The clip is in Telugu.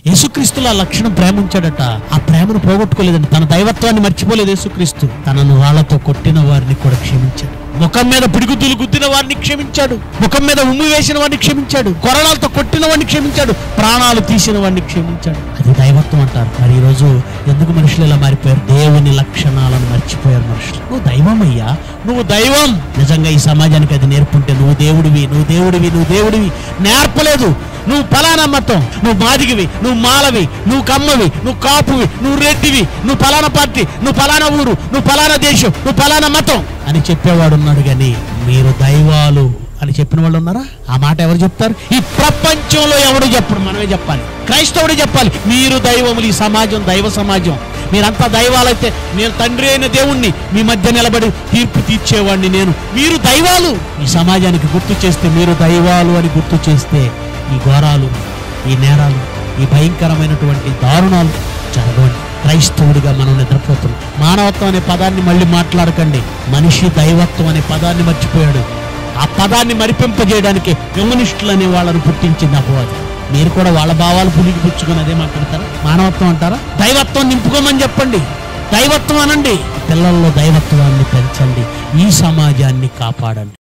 యేసుక్రీస్తులో ఆ లక్షణం ప్రేమ ఉంచాడట ఆ ప్రేమను పోగొట్టుకోలేదండి తన దైవత్వాన్ని మర్చిపోలేదు యేసుక్రీస్తు తనను రాళ్లతో కొట్టిన వారిని కూడా క్షమించాడు ముఖం మీద పిడుగుతులు గుద్దిన వారిని క్షమించాడు ముఖం మీద ఉమ్మి వేసిన వాడిని క్షమించాడు కొరడాలతో కొట్టిన వాడిని క్షమించాడు ప్రాణాలు తీసిన వాడిని క్షమించాడు అది దైవత్వం అంటారు మరి ఈ రోజు ఎందుకు మనుషులు ఇలా మారిపోయారు దేవుని లక్షణాలను మర్చిపోయారు మనుషులు నువ్వు దైవం అయ్యా నువ్వు దైవం నిజంగా ఈ సమాజానికి అది నేర్పుంటే నువ్వు దేవుడివి నువ్వు దేవుడివి నువ్వు దేవుడివి నేర్పలేదు నువ్వు ఫలానా మతం నువ్వు మాదిగివి నువ్వు మాలవి నువ్వు కమ్మవి నువ్వు కాపువి నువ్వు రెడ్డివి నువ్వు ఫలానా పార్టీ నువ్వు ఫలానా ఊరు నువ్వు ఫలానా దేశం నువ్వు ఫలానా మతం అని చెప్పేవాడు ఉన్నాడు కానీ మీరు దైవాలు అని చెప్పిన వాళ్ళు ఉన్నారా ఆ మాట ఎవరు చెప్తారు ఈ ప్రపంచంలో ఎవడు చెప్పడు మనమే చెప్పాలి క్రైస్తవుడే చెప్పాలి మీరు దైవములు ఈ సమాజం దైవ సమాజం మీరంతా దైవాలైతే నేను తండ్రి అయిన దేవుణ్ణి మీ మధ్య నిలబడి తీర్పు తీర్చేవాడిని నేను మీరు దైవాలు ఈ సమాజానికి గుర్తు చేస్తే మీరు దైవాలు అని గుర్తు చేస్తే ఈ ఘోరాలు ఈ నేరాలు ఈ భయంకరమైనటువంటి దారుణాలు జరగండి క్రైస్తవుడిగా మనం నిద్రపోతున్నాం మానవత్వం అనే పదాన్ని మళ్ళీ మాట్లాడకండి మనిషి దైవత్వం అనే పదాన్ని మర్చిపోయాడు ఆ పదాన్ని మరిపింపజేయడానికి కమ్యూనిస్టులు అనే వాళ్ళను పుట్టించింది అపవాది మీరు కూడా వాళ్ళ భావాలు పులికి పుచ్చుకొని అదే మాట్లాడతారా మానవత్వం అంటారా దైవత్వం నింపుకోమని చెప్పండి దైవత్వం అనండి పిల్లల్లో దైవత్వాన్ని పెంచండి ఈ సమాజాన్ని కాపాడండి